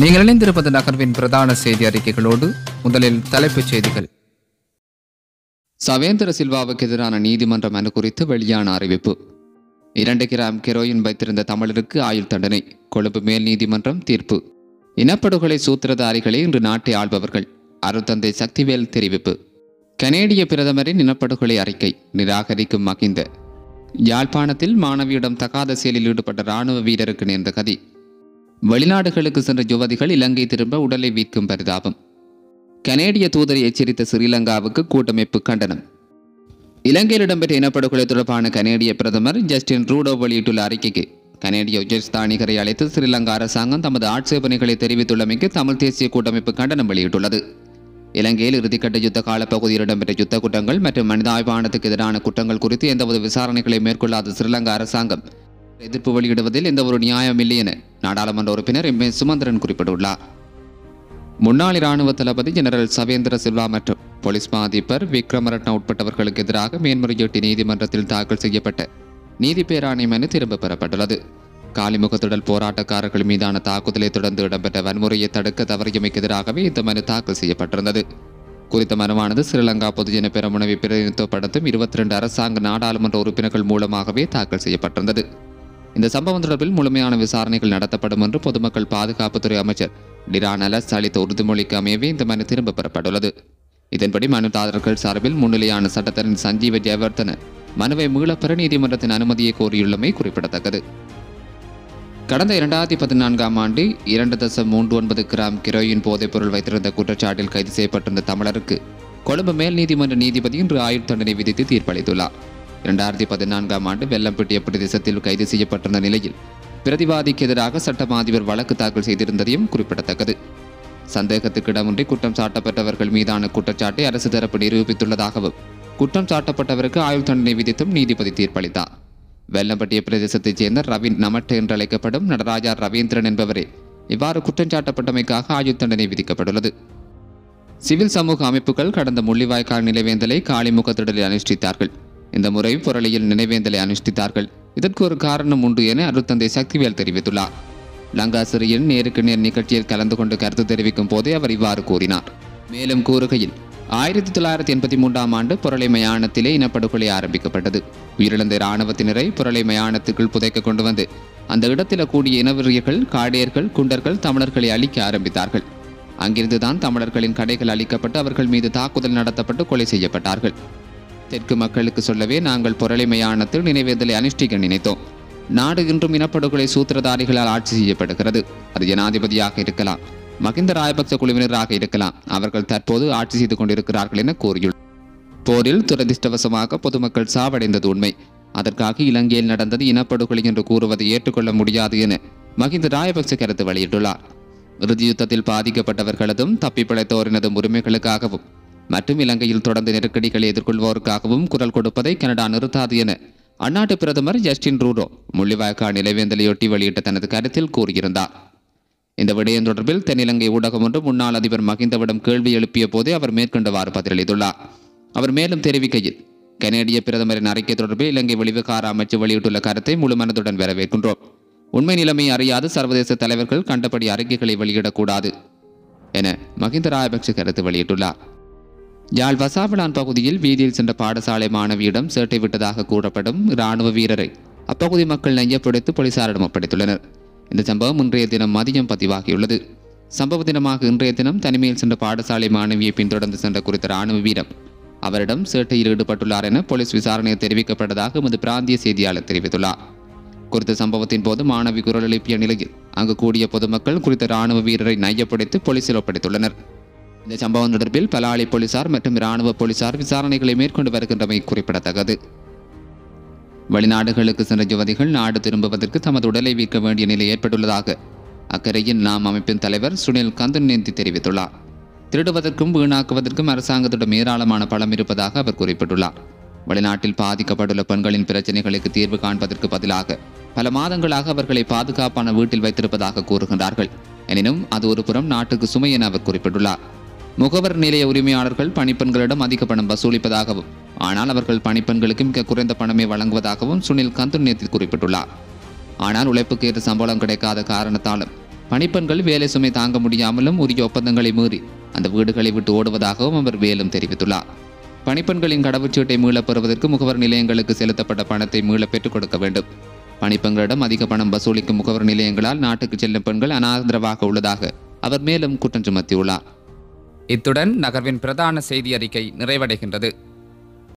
நீங்கள் இணைந்திருப்பது நகர்வின் பிரதான செய்தி அறிக்கைகளோடு முதலில் தலைப்புச் செய்திகள் சவேந்திர சில்வாவுக்கு எதிரான நீதிமன்ற மனு குறித்து வெளியான அறிவிப்பு இரண்டு கிராம் கெரோயின் வைத்திருந்த தமிழருக்கு ஆயுள் தண்டனை கொழும்பு மேல் நீதிமன்றம் தீர்ப்பு இனப்படுகொலை சூத்திரதாரிகளே இன்று நாட்டை ஆள்பவர்கள் அருத்தந்தை சக்திவேல் தெரிவிப்பு கனேடிய பிரதமரின் இனப்படுகொலை அறிக்கை நிராகரிக்கும் மகிந்த யாழ்ப்பாணத்தில் மாணவியிடம் தகாத செயலில் ஈடுபட்ட இராணுவ வீரருக்கு நேர்ந்த கதி வெளிநாடுகளுக்கு சென்ற யுவதிகள் இலங்கை திரும்ப உடலை வீக்கும் பரிதாபம் கனேடிய தூதரை எச்சரித்த ஸ்ரீலங்காவுக்கு கூட்டமைப்பு கண்டனம் இலங்கையில் இடம்பெற்ற இனப்படுகொலை தொடர்பான கனேடிய பிரதமர் ஜஸ்டின் ட்ரூடோ வெளியிட்டுள்ள அறிக்கைக்கு கனேடிய உயர்ஸ்தானிகரை அழைத்து ஸ்ரீலங்கா அரசாங்கம் தமது ஆட்சேபனைகளை தெரிவித்துள்ளமைக்கு தமிழ் தேசிய கூட்டமைப்பு கண்டனம் வெளியிட்டுள்ளது இலங்கையில் இறுதிக்கட்ட யுத்த காலப்பகுதியில் இடம்பெற்ற யுத்த குற்றங்கள் மற்றும் மனிதாய்வானத்துக்கு எதிரான குற்றங்கள் குறித்து எந்தவொரு விசாரணைகளை மேற்கொள்ளாத ஸ்ரீலங்கா அரசாங்கம் எதிர்ப்பு வெளியிடுவதில் எந்தவொரு நியாயம் இல்லை என நாடாளுமன்ற உறுப்பினர் எம் ஏ சுமந்திரன் குறிப்பிட்டுள்ளார் முன்னாள் இராணுவ தளபதி ஜெனரல் சவேந்திர சில்வா மற்றும் போலீஸ் மா அதிபர் விக்ரமரட்ன உட்பட்டவர்களுக்கு எதிராக மேன்முறையீட்டு நீதிமன்றத்தில் தாக்கல் செய்யப்பட்ட நீதி பேராணை மனு திரும்பப் பெறப்பட்டுள்ளது காலிமுகத்துடல் போராட்டக்காரர்கள் மீதான தாக்குதலை தொடர்ந்து இடம்பெற்ற வன்முறையை தடுக்க தவறியமைக்கு எதிராகவே இந்த மனு தாக்கல் செய்யப்பட்டிருந்தது குறித்த மனுவானது ஸ்ரீலங்கா பொதுஜன பெரமுனவை பிரதிநிதித்துவப்படுத்தும் இருபத்தி ரெண்டு அரசாங்க நாடாளுமன்ற உறுப்பினர்கள் மூலமாகவே தாக்கல் செய்யப்பட்டிருந்தது இந்த சம்பவம் தொடர்பில் முழுமையான விசாரணைகள் நடத்தப்படும் என்று பொதுமக்கள் பாதுகாப்புத்துறை அமைச்சர் டிரான் அலஸ் அளித்த உறுதிமொழிக்கு அமையவே இந்த மனு திரும்பப் பெறப்பட்டுள்ளது இதன்படி மனுதாரர்கள் சார்பில் முன்னிலையான சட்டத்தரணி சஞ்சீவ ஜெயவர்தன மனுவை மீளப்பெற நீதிமன்றத்தின் அனுமதியை கோரியுள்ளமை குறிப்பிடத்தக்கது கடந்த இரண்டாயிரத்தி பதினான்காம் ஆண்டு இரண்டு தசம் மூன்று ஒன்பது கிராம் கிரோயின் போதைப்பொருள் வைத்திருந்த குற்றச்சாட்டில் கைது செய்யப்பட்டிருந்த தமிழருக்கு கொழும்பு மேல் நீதிமன்ற நீதிபதி இன்று ஆயுள் தண்டனை விதித்து தீர்ப்பளித்துள்ளார் இரண்டாயிரத்தி பதினான்காம் ஆண்டு வெள்ளம்பட்டிய பிரதேசத்தில் கைது செய்யப்பட்டிருந்த நிலையில் பிரதிவாதிக்கு எதிராக சட்டம் அதிபர் வழக்கு தாக்கல் செய்திருந்ததையும் குறிப்பிடத்தக்கது சந்தேகத்துக்கிடமின்றி குற்றம் சாட்டப்பட்டவர்கள் மீதான குற்றச்சாட்டை அரசு தரப்பு நிரூபித்துள்ளதாகவும் குற்றம் சாட்டப்பட்டவருக்கு ஆயுள் தண்டனை விதித்தும் நீதிபதி தீர்ப்பளித்தார் வெள்ளம்பட்டிய பிரதேசத்தைச் சேர்ந்த ரவீன் நமட் என்று அழைக்கப்படும் நடராஜா ரவீந்திரன் என்பவரே இவ்வாறு குற்றம் சாட்டப்பட்டமைக்காக ஆயுள் தண்டனை விதிக்கப்பட்டுள்ளது சிவில் சமூக அமைப்புகள் கடந்த முள்ளிவாய்க்கால் நினைவேந்தலை காளிமுகத்திடலில் அனுஷ்டித்தார்கள் இந்த முறை புரளியில் நினைவேந்தலை அனுஷ்டித்தார்கள் இதற்கு ஒரு காரணம் உண்டு என அருத்தந்தை சக்திவேல் தெரிவித்துள்ளார் லங்கா சிறையின் நேருக்கு நேர் நிகழ்ச்சியில் கலந்து கொண்டு கருத்து தெரிவிக்கும் போதே அவர் இவ்வாறு கூறினார் மேலும் கூறுகையில் ஆயிரத்தி தொள்ளாயிரத்தி எண்பத்தி மூன்றாம் ஆண்டு புரளை மயானத்திலே இனப்படுகொலை ஆரம்பிக்கப்பட்டது உயிரிழந்த இராணுவத்தினரை புரளை மயானத்துக்குள் புதைக்க கொண்டு வந்து அந்த இடத்தில் கூடிய இனவெறியர்கள் காடையர்கள் குண்டர்கள் தமிழர்களை அழிக்க ஆரம்பித்தார்கள் அங்கிருந்துதான் தமிழர்களின் கடைகள் அழிக்கப்பட்டு அவர்கள் மீது தாக்குதல் நடத்தப்பட்டு கொலை செய்யப்பட்டார்கள் தெற்கு மக்களுக்கு சொல்லவே நாங்கள் புரளை மயானத்தில் நினைவேந்தலை அனுஷ்டிக்க நினைத்தோம் நாடு இன்றும் இனப்படுகொலை சூத்திரதாரிகளால் ஆட்சி செய்யப்படுகிறது அது ஜனாதிபதியாக இருக்கலாம் மகிந்த ராயபக்ச குழுவினராக இருக்கலாம் அவர்கள் தற்போது ஆட்சி செய்து கொண்டிருக்கிறார்கள் என கூறியுள்ளார் போரில் துரதிர்ஷ்டவசமாக பொதுமக்கள் சாவடைந்தது உண்மை அதற்காக இலங்கையில் நடந்தது இனப்படுகொலை என்று கூறுவதை ஏற்றுக்கொள்ள முடியாது என மகிந்த ராயபக்ச கருத்து வெளியிட்டுள்ளார் இறுதி யுத்தத்தில் பாதிக்கப்பட்டவர்களதும் தப்பி பிழைத்தோரினதும் உரிமைகளுக்காகவும் மற்றும் இலங்கையில் தொடர்ந்து நெருக்கடிகளை எதிர்கொள்வோருக்காகவும் குரல் கொடுப்பதை கனடா நிறுத்தாது என அந்நாட்டு பிரதமர் ஜஸ்டின் ரூடோ முள்ளிவாய்க்கா நிலைவேந்தலையொட்டி வெளியிட்ட தனது கருத்தில் கூறியிருந்தார் இந்த விடயம் தொடர்பில் தென்னிலங்கை ஊடகம் ஒன்று முன்னாள் அதிபர் மகிந்தவிடம் கேள்வி எழுப்பிய போதே அவர் மேற்கண்டவாறு பதிலளித்துள்ளார் அவர் மேலும் தெரிவிக்கையில் கனேடிய பிரதமரின் அறிக்கை தொடர்பில் இலங்கை வெளிவிகார அமைச்சு வெளியிட்டுள்ள கருத்தை முழு மனதுடன் வரவேற்கின்றோம் உண்மை நிலைமையை அறியாது சர்வதேச தலைவர்கள் கண்டபடி அறிக்கைகளை வெளியிடக்கூடாது என மகிந்த ராஜபக்ஷ கருத்து வெளியிட்டுள்ளார் யாழ் வசாவிளான் பகுதியில் வீதியில் சென்ற பாடசாலை மாணவியிடம் சேட்டை விட்டதாக கூறப்படும் இராணுவ வீரரை அப்பகுதி மக்கள் நெய்யப்படுத்தி போலீசாரிடம் ஒப்படைத்துள்ளனர் இந்த சம்பவம் இன்றைய தினம் மதியம் பதிவாகியுள்ளது சம்பவ தினமாக இன்றைய தினம் தனிமையில் சென்ற பாடசாலை மாணவியை பின்தொடர்ந்து சென்ற குறித்த இராணுவ வீரர் அவரிடம் சேட்டையில் ஈடுபட்டுள்ளார் என போலீஸ் விசாரணையில் தெரிவிக்கப்பட்டதாக எமது பிராந்திய செய்தியாளர் தெரிவித்துள்ளார் குறித்த சம்பவத்தின் போது மாணவி குரல் எழுப்பிய நிலையில் அங்கு கூடிய பொதுமக்கள் குறித்த இராணுவ வீரரை நையப்படுத்தி போலீசில் ஒப்படைத்துள்ளனர் இந்த சம்பவம் தொடர்பில் பலாலி போலீசார் மற்றும் இராணுவ போலீசார் விசாரணைகளை மேற்கொண்டு வருகின்றமை குறிப்பிடத்தக்கது வெளிநாடுகளுக்கு சென்ற யுவதிகள் நாடு திரும்புவதற்கு தமது உடலை வீக்க வேண்டிய நிலை ஏற்பட்டுள்ளதாக அக்கறையின் நாம் அமைப்பின் தலைவர் சுனில் கந்தன்நேந்தி தெரிவித்துள்ளார் திருடுவதற்கும் வீணாக்குவதற்கும் அரசாங்கத்திடம் ஏராளமான பலம் இருப்பதாக அவர் குறிப்பிட்டுள்ளார் வெளிநாட்டில் பாதிக்கப்பட்டுள்ள பெண்களின் பிரச்சனைகளுக்கு தீர்வு காண்பதற்கு பதிலாக பல மாதங்களாக அவர்களை பாதுகாப்பான வீட்டில் வைத்திருப்பதாக கூறுகின்றார்கள் எனினும் அது ஒரு புறம் நாட்டுக்கு சுமை என அவர் குறிப்பிட்டுள்ளார் முகவர் நிலைய உரிமையாளர்கள் பணிப்பெண்களிடம் அதிக பணம் வசூலிப்பதாகவும் ஆனால் அவர்கள் பணிப்பெண்களுக்கு மிக குறைந்த பணமே வழங்குவதாகவும் சுனில் கந்துநேத்தில் குறிப்பிட்டுள்ளார் ஆனால் உழைப்புக்கு ஏற்ற சம்பளம் கிடைக்காத காரணத்தாலும் பணிப்பெண்கள் வேலை சுமை தாங்க முடியாமலும் உரிய ஒப்பந்தங்களை மீறி அந்த வீடுகளை விட்டு ஓடுவதாகவும் அவர் மேலும் தெரிவித்துள்ளார் பணிப்பெண்களின் கடவுச்சீட்டை மீளப் பெறுவதற்கு முகவர் நிலையங்களுக்கு செலுத்தப்பட்ட பணத்தை மீளப் பெற்றுக் கொடுக்க வேண்டும் பணிப்பெண்களிடம் அதிக பணம் வசூலிக்கும் முகவர் நிலையங்களால் நாட்டுக்கு செல்லும் பெண்கள் அனாதரவாக உள்ளதாக அவர் மேலும் குற்றம் சுமத்தியுள்ளார் இத்துடன் நகர்வின் பிரதான செய்தி அறிக்கை நிறைவடைகின்றது